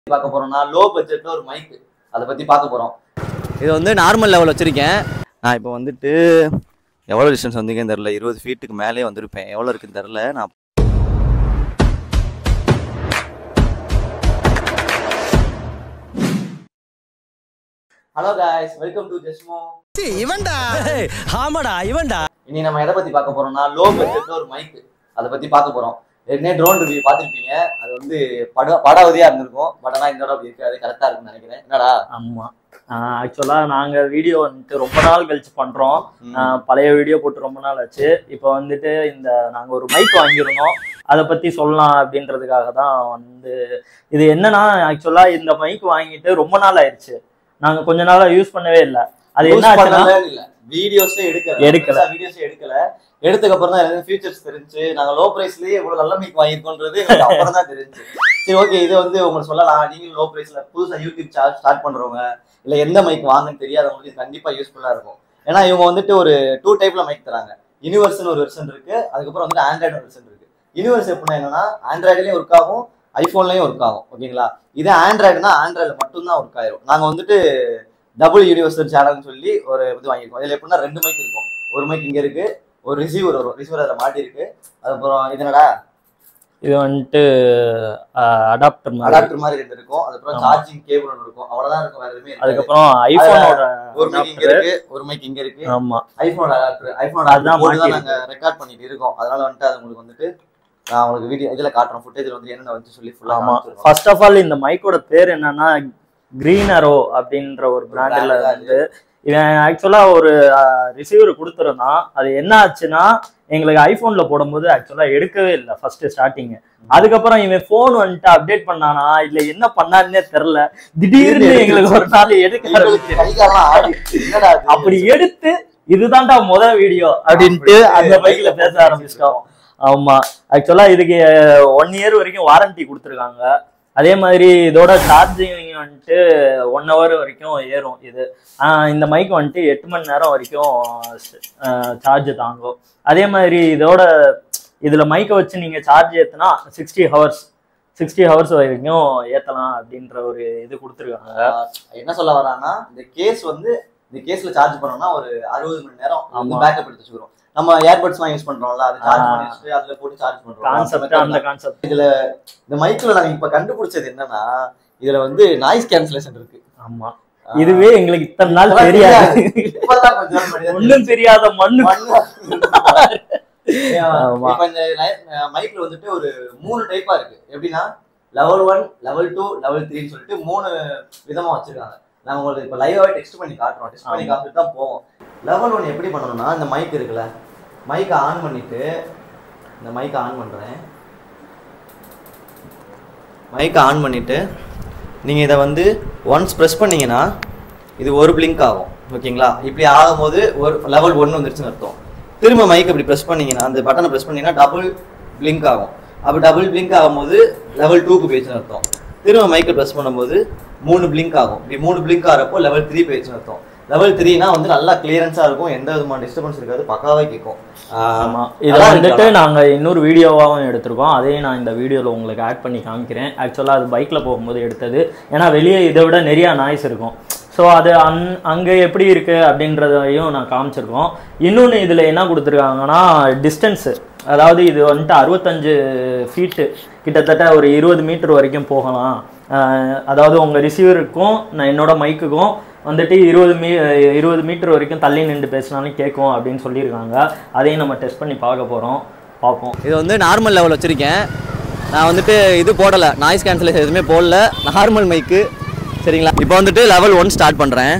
பார்க்க போறோம்னா லோ பட்ஜெட்ல ஒரு மைக் அதை பத்தி பார்க்க போறோம் இது வந்து நார்மல் லெவல் வச்சுருக்கேன் நான் இப்போ வந்துட்டு எவ்வளோ டிஸ்டன்ஸ் வந்தீங்கன்னு தெரில இருபது ஃபீட்டுக்கு மேலே வந்திருப்பேன் எவ்வளோ இருக்குன்னு தெரில நான் ஹலோ காய்ஸ் வெல்கம் டு ஜெஸ்மோ இவன்டா ஆமாடா இவன்டா இனி நம்ம எதை பத்தி பார்க்க போறோம்னா லோ பட்ஜெட்ல ஒரு மைக் அதை பத்தி பார்க்க போறோம் ஏற்கனவே ட்ரோன் ரிவ்யூ பார்த்திருப்பீங்க அது வந்து பட படாவதியா இருந்திருக்கும் பட் ஆனா இந்த தடவை அப்படி இருக்காது கரெக்டா இருக்குன்னு நினைக்கிறேன் என்னடா ஆமா ஆக்சுவலா நாங்க வீடியோ வந்துட்டு ரொம்ப நாள் கழிச்சு பண்றோம் ம். ஆஹ் பழைய வீடியோ போட்டு ரொம்ப நாள் ஆச்சு இப்போ வந்துட்டு இந்த நாங்க ஒரு மைக் வாங்கியிருந்தோம் அதை பத்தி சொல்லலாம் அப்படின்றதுக்காக தான் வந்து இது என்னன்னா ஆக்சுவலா இந்த மைக் வாங்கிட்டு ரொம்ப நாள் ஆயிடுச்சு நாங்க கொஞ்ச நாளா யூஸ் பண்ணவே இல்லை அது என்ன Use ஆச்சுன்னா பண்ணவே இல்ல வீடியோஸே எடுக்கல எடுக்கல. வீடியோஸே எடுக்கல எடுத்ததுக்கு அப்புறம் தான் எனக்கு ஃபியூச்சர்ஸ் தெரிஞ்சு நாங்க லோ பிரைஸ்லயே இவ்வளவு நல்ல மைக் வாங்கியிருக்கோன்றது எனக்கு அப்புறம் தான் தெரிஞ்சு சரி ஓகே இது வந்து உங்களுக்கு சொல்லலாம் நீங்க லோ பிரைஸ்ல புதுசா யூடியூப் சார்ஜ் ஸ்டார்ட் பண்றவங்க இல்ல எந்த மைக் வாங்கன்னு தெரியாதவங்களுக்கு இது கண்டிப்பா யூஸ்ஃபுல்லா இருக்கும் ஏன்னா இவங்க வந்துட்டு ஒரு டூ டைப்ல மைக் தராங்க யூனிவர்ஸ்னு ஒரு வெர்ஷன் இருக்கு அதுக்கப்புறம் வந்து ஆண்ட்ராய்டு வெர்ஷன் இருக்கு யூனிவர்ஸ் எப்படின்னா என்னன்னா ஆண்ட்ராய்டுலயும் ஒர்க் ஆகும் ஐபோன்லயும் ஒர்க் ஆகும் ஓகேங்களா இதே ஆண்ட்ராய்டுனா ஆண்ட்ராய்டுல மட்டும்தான் ஒர்க் ஆயிரும் நாங்க வந்துட்டு டபுள் யூனிவர்சல் சேனல்னு சொல்லி ஒரு இது வாங்கியிருக்கோம் இதுல எப்படின்னா ரெண்டு மைக் இருக்கும் ஒரு மைக் இங்க இருக்கு ஒரு ரிசீவர் வரும் ரிசீவர் அதில் மாட்டி இருக்கு அதுக்கப்புறம் இது என்னடா இது வந்துட்டு அடாப்டர் மாதிரி அடாப்டர் மாதிரி ரெண்டு இருக்கும் அதுக்கப்புறம் ஆமா. சார்ஜிங் கேபிள் ஒன்று இருக்கும் அவ்வளவுதான் இருக்கும் வேற எதுவுமே இருக்காது. அதுக்கப்புறம் ஐபோனோட ஒரு மைக் இங்க இருக்கு ஒரு மைக் இங்க இருக்கு ஆமா ஐபோன் அடாப்டர் ஐபோன் அதான் அடாப்டர் தான் மாட்டி நாங்க ரெக்கார்ட் பண்ணிட்டு இருக்கோம் அதனால வந்துட்டு அது உங்களுக்கு வந்துட்டு நான் உங்களுக்கு வீடியோ இதுல காட்டுறோம் ஃபுட்டேஜ்ல வந்து என்னென்ன வந்து சொல்லி ஃபுல்லா ஆமா காமிச்சிருக்கோம் ஃபர்ஸ்ட் ஆஃப் ஆல் இந்த மைக்கோட பேர் என்னன்னா கிரீன் அரோ அப்படின்ற ஒரு பிராண்ட்ல brand தான் வந்து இவன் ஆக்சுவலா ஒரு ரிசீவர் கொடுத்துருந்தான் அது என்ன ஆச்சுன்னா எங்களுக்கு ஐபோன்ல போடும்போது ஆக்சுவலா எடுக்கவே இல்லை ஃபர்ஸ்ட் ஸ்டார்டிங் அதுக்கப்புறம் இவன் போன் வந்துட்டு அப்டேட் பண்ணானா இல்ல என்ன பண்ணாருன்னே தெரியல திடீர்னு எங்களுக்கு ஒரு நாள் எடுக்க ஆரம்பிச்சு கை காலெல்லாம் ஆடி என்னடா இது? அப்படி எடுத்து இதுதான்டா முத வீடியோ அப்படின்ட்டு அந்த பைக்ல பேச ஆரம்பிச்சிட்டோம் ஆமா ஆக்சுவலா இதுக்கு ஒன் இயர் வரைக்கும் வாரண்டி கொடுத்துருக்காங்க அதே மாதிரி இதோட சார்ஜிங் வந்துட்டு ஒன் ஹவர் வரைக்கும் ஏறும் இது ஆஹ் இந்த மைக் வந்துட்டு எட்டு மணி நேரம் வரைக்கும் சார்ஜ் தாங்கும் அதே மாதிரி இதோட இதுல மைக்கை வச்சு நீங்க சார்ஜ் ஏத்துனா சிக்ஸ்டி ஹவர்ஸ் சிக்ஸ்டி ஹவர்ஸ் வரைக்கும் ஏத்தலாம் அப்படின்ற ஒரு இது கொடுத்துருக்காங்க ஆஹ் என்ன சொல்ல வரான்னா இந்த கேஸ் வந்து இந்த கேஸ்ல சார்ஜ் பண்ணோம்னா ஒரு அறுபது மணி நேரம் ஆமா. பேக்கப் எடுத்து வச்சுக்கிறோம் நம்ம ஏர்பட்ஸ்லாம் யூஸ் பண்றோம்ல அது சார்ஜ் ஆ. பண்ணி வச்சுட்டு அதுல போட்டு சார்ஜ் பண்றோம் கான்செப்ட் அந்த கான்செப்ட் இந்த மைக்ல நாங்க இப்ப கண்டுபிடிச்சது என்னன்னா இதுல வந்து நாய்ஸ் கேன்சலேஷன் இருக்கு ஆமா இதுவே எங்களுக்கு இத்தனை நாள் தெரியாது இப்பதான் கொஞ்ச நாள் முன்னாடி தான் ஒண்ணும் தெரியாத மண்ணு மண்ணு. ஆமா. இப்ப இந்த மைக்ல வந்துட்டு ஒரு மூணு டைப்பா இருக்கு எப்படின்னா level one level two level த்ரீன்னு சொல்லிட்டு மூணு விதமா வச்சிருக்காங்க நாங்க உங்களுக்கு இப்ப லைவாவே டெஸ்ட் பண்ணி காட்டுறோம் டெஸ்ட் பண்ணி ஆமா. காமிட்டு தான் போவோம் லெவல் ஒன் எப்படி பண்ணணும்னா இந்த மைக் இருக்குல்ல மைக்கை ஆன் பண்ணிட்டு இந்த மைக்கை ஆன் பண்றேன் மைக்கை ஆன் பண்ணிட்டு நீங்கள் இதை வந்து ஒன்ஸ் ப்ரெஸ் பண்ணீங்கன்னா இது ஒரு பிளிங்க் ஆகும் ஓகேங்களா இப்படி ஆகும்போது ஒரு லெவல் ஒன்று வந்துருச்சுன்னு அர்த்தம் திரும்ப மைக் இப்படி ப்ரெஸ் பண்ணீங்கன்னா அந்த பட்டனை ப்ரெஸ் பண்ணீங்கன்னா டபுள் பிளிங்க் ஆகும் அப்போ டபுள் பிளிங்க் ஆகும்போது லெவல் டூக்கு போயிடுச்சுன்னு அர்த்தம் திரும்ப மைக்கை ப்ரெஸ் பண்ணும்போது மூணு பிளிங்க் ஆகும் இப்படி மூணு பிளிங்க் ஆகிறப்போ லெவல் த்ரீ போயிடுச்சுன்னு அர்த்தம் லெவல் த்ரீனா வந்து நல்லா கிளியரன்ஸாக இருக்கும் எந்த விதமான டிஸ்டர்பன்ஸ் இருக்காது பக்காவே கேட்கும் ஆமா இதை நல்லா வந்துட்டு இருக்கு நாங்க இன்னொரு வீடியோவாகவும் எடுத்திருக்கோம் அதையும் நான் இந்த வீடியோல உங்களுக்கு ஆட் பண்ணி காமிக்கிறேன் ஆக்சுவலா அது பைக்ல போகும்போது எடுத்தது ஏன்னா வெளியே இதை விட நிறைய நாய்ஸ் இருக்கும் ஸோ அது அந் அங்கே எப்படி இருக்கு அப்படின்றதையும் நான் காமிச்சிருக்கோம் இன்னொன்று இதில் என்ன கொடுத்துருக்காங்கன்னா டிஸ்டன்ஸு அதாவது இது வந்துட்டு அறுபத்தஞ்சு ஃபீட்டு கிட்டத்தட்ட ஒரு இருபது மீட்டர் வரைக்கும் போகலாம் அஹ் அதாவது உங்கள் ரிசீவருக்கும் நான் என்னோட மைக்குக்கும் வந்துட்டு இருபது மீ இருபது மீட்டர் வரைக்கும் தள்ளி நின்று பேசினாலும் கேட்கும் அப்படின்னு சொல்லியிருக்காங்க அதையும் நம்ம டெஸ்ட் பண்ணி பார்க்க போகிறோம் பார்ப்போம் இது வந்து நார்மல் லெவல் வச்சுருக்கேன் நான் வந்துட்டு இது போடலை நாய்ஸ் கேன்சலேஷன் எதுவுமே போடல நார்மல் மைக்கு சரிங்களா இப்போ வந்துட்டு லெவல் ஒன் ஸ்டார்ட் பண்ணுறேன்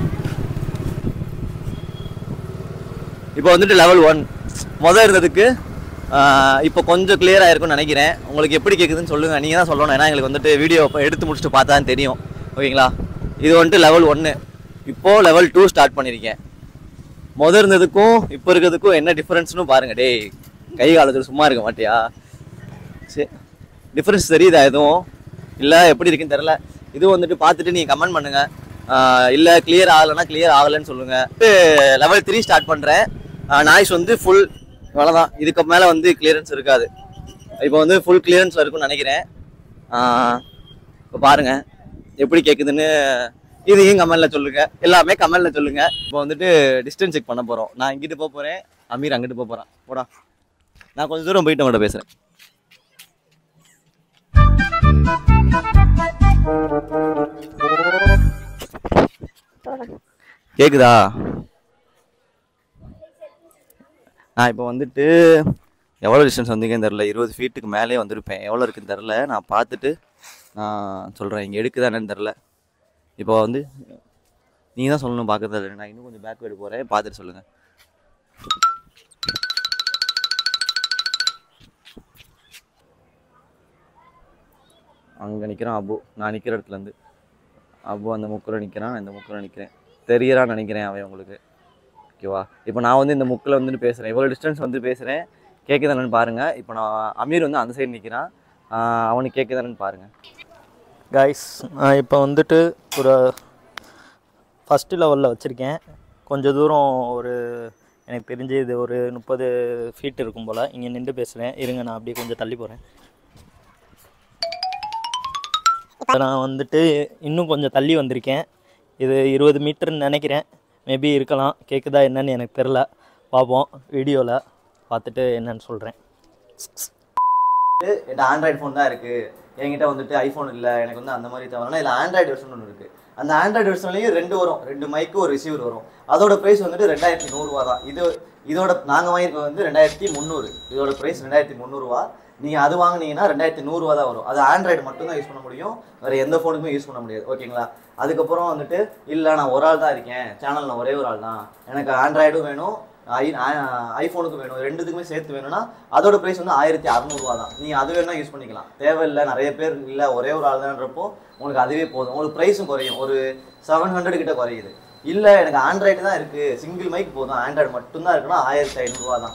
இப்போ வந்துட்டு லெவல் ஒன் மொதல் இருந்ததுக்கு ஆஹ், இப்போ கொஞ்சம் clear ஆயிருக்கும்னு நினைக்கிறேன் உங்களுக்கு எப்படி கேட்குதுன்னு சொல்லுங்கள் நீங்கள் தான் சொல்லணும் ஏன்னா எங்களுக்கு வந்துட்டு வீடியோ எடுத்து முடிச்சுட்டு பார்த்தா தான் தெரியும் ஓகேங்களா இது வந்துட்டு லெவல் ஒன்று இப்போது லெவல் டூ ஸ்டார்ட் பண்ணியிருக்கேன் முத இருந்ததுக்கும் இப்போ இருக்கிறதுக்கும் என்ன டிஃப்ரென்ஸ்னு பாருங்க டேய் கை காலத்தில் சும்மா இருக்க மாட்டியா சரி டிஃப்ரென்ஸ் தெரியுதா எதுவும் இல்லை எப்படி இருக்குன்னு தெரில இது வந்துட்டு பார்த்துட்டு நீங்கள் கமெண்ட் பண்ணுங்க இல்லை கிளியர் ஆகலைன்னா கிளியர் ஆகலைன்னு சொல்லுங்க லெவல் த்ரீ ஸ்டார்ட் பண்ணுறேன் நாய்ஸ் வந்து ஃபுல் இவ்வளோதான் இதுக்கு மேலே வந்து கிளியரன்ஸ் இருக்காது இப்போ வந்து ஃபுல் கிளியரன்ஸில் இருக்கும்னு நினைக்கிறேன் இப்போ பாருங்க எப்படி கேட்குதுன்னு இதையும் கமெண்ட்ல சொல்லுங்க எல்லாமே கமெண்ட்ல சொல்லுங்க இப்போ வந்துட்டு டிஸ்டன்ஸ் செக் பண்ண போறோம் நான் இங்கிட்டு போக போறேன் அமீர் அங்கிட்டு போக போறான் போடா நான் கொஞ்சம் தூரம் போயிட்டு உங்கள்கிட்ட பேசுறேன் கேக்குதா நான் இப்போ வந்துட்டு எவ்வளோ டிஸ்டன்ஸ் வந்தீங்கன்னு தெரில இருபது ஃபீட்டுக்கு மேலே வந்திருப்பேன் எவ்வளோ இருக்குன்னு தெரில நான் பார்த்துட்டு நான் சொல்கிறேன் இங்கே எடுக்குதா என்னன்னு தெரில இப்போ வந்து நீங்கள் தான் சொல்லணும் பார்க்கறது நான் இன்னும் கொஞ்சம் பேக்வேர்டு போகிறேன் பார்த்துட்டு சொல்லுங்கள் அங்கே நிற்கிறான் அபு நான் நிற்கிற இடத்துலேருந்து அபு அந்த முக்கில் நிற்கிறான் நான் இந்த முக்கில் நிற்கிறேன் தெரியறான்னு நினைக்கிறேன் அவன் உங்களுக்கு ஓகேவா இப்போ நான் வந்து இந்த முக்கில் வந்துட்டு பேசுகிறேன் இவ்வளோ டிஸ்டன்ஸ் வந்து பேசுகிறேன் கேட்குதானு பாருங்கள் இப்போ நான் அமீர் வந்து அந்த சைடு நிற்கிறான் அவனுக்கு கேட்குதானு பாருங்கள் கைஸ் நான் இப்போ வந்துட்டு ஒரு ஃபஸ்ட்டு லெவலில் வச்சுருக்கேன் கொஞ்சம் தூரம் ஒரு எனக்கு தெரிஞ்சு இது ஒரு முப்பது ஃபீட் இருக்கும் போல் இங்கே நின்று பேசுகிறேன் இருங்க நான் அப்படியே கொஞ்சம் தள்ளி போகிறேன் நான் வந்துட்டு இன்னும் கொஞ்சம் தள்ளி வந்திருக்கேன் இது இருபது மீட்டர்னு நினைக்கிறேன் மேபி இருக்கலாம் கேட்குதா என்னன்னு எனக்கு தெரில பார்ப்போம் வீடியோவில் பார்த்துட்டு என்னன்னு சொல்கிறேன் என்கிட்ட ஆண்ட்ராய்டு ஃபோன் தான் இருக்கு என்கிட்ட வந்துட்டு ஐஃபோன் இல்லை எனக்கு வந்து அந்த மாதிரி தேவைன்னா இல்லை ஆண்ட்ராய்டு வெர்ஷன் ஒன்று இருக்கு அந்த ஆண்ட்ராய்டு வெர்ஷன்லையும் ரெண்டு வரும் ரெண்டு மைக்கு ஒரு ரிசீவர் வரும் அதோட ப்ரைஸ் வந்துட்டு ரெண்டாயிரத்தி நூறுரூவா தான் இது இதோட நாங்கள் வாங்கியிருக்க வந்து ரெண்டாயிரத்தி முந்நூறு இதோட ப்ரைஸ் ரெண்டாயிரத்தி முந்நூறுரூவா நீங்கள் அது வாங்குனீங்கன்னா ரெண்டாயிரத்தி நூறுரூவா தான் வரும் அது ஆண்ட்ராய்டு மட்டும் தான் யூஸ் பண்ண முடியும் வேறு எந்த ஃபோனுக்குமே யூஸ் பண்ண முடியாது ஓகேங்களா அதுக்கப்புறம் வந்துட்டு இல்லை நான் ஒரு ஆள் தான் இருக்கேன் சேனல் நான் ஒரே ஒரு ஆள் தான் எனக்கு ஆண்ட்ராய்டும் வேணும் ஐ ஐஃபோனுக்கு வேணும் ரெண்டுத்துக்குமே சேர்த்து வேணும்னா அதோட ப்ரைஸ் வந்து ஆயிரத்தி அறநூறுவா தான் நீங்கள் அது வேணா யூஸ் பண்ணிக்கலாம் தேவையில்லை நிறைய பேர் இல்லை ஒரே ஒரு ஆள் தான்றப்போ உங்களுக்கு அதுவே போதும் உங்களுக்கு ப்ரைஸும் குறையும் ஒரு செவன் ஹண்ட்ரட் கிட்ட குறையுது இல்லை எனக்கு ஆண்ட்ராய்டு தான் இருக்குது சிங்கிள் மைக் போதும் ஆண்ட்ராய்டு மட்டும்தான் இருக்குன்னா ஆயிரத்தி ஐநூறுரூவா தான்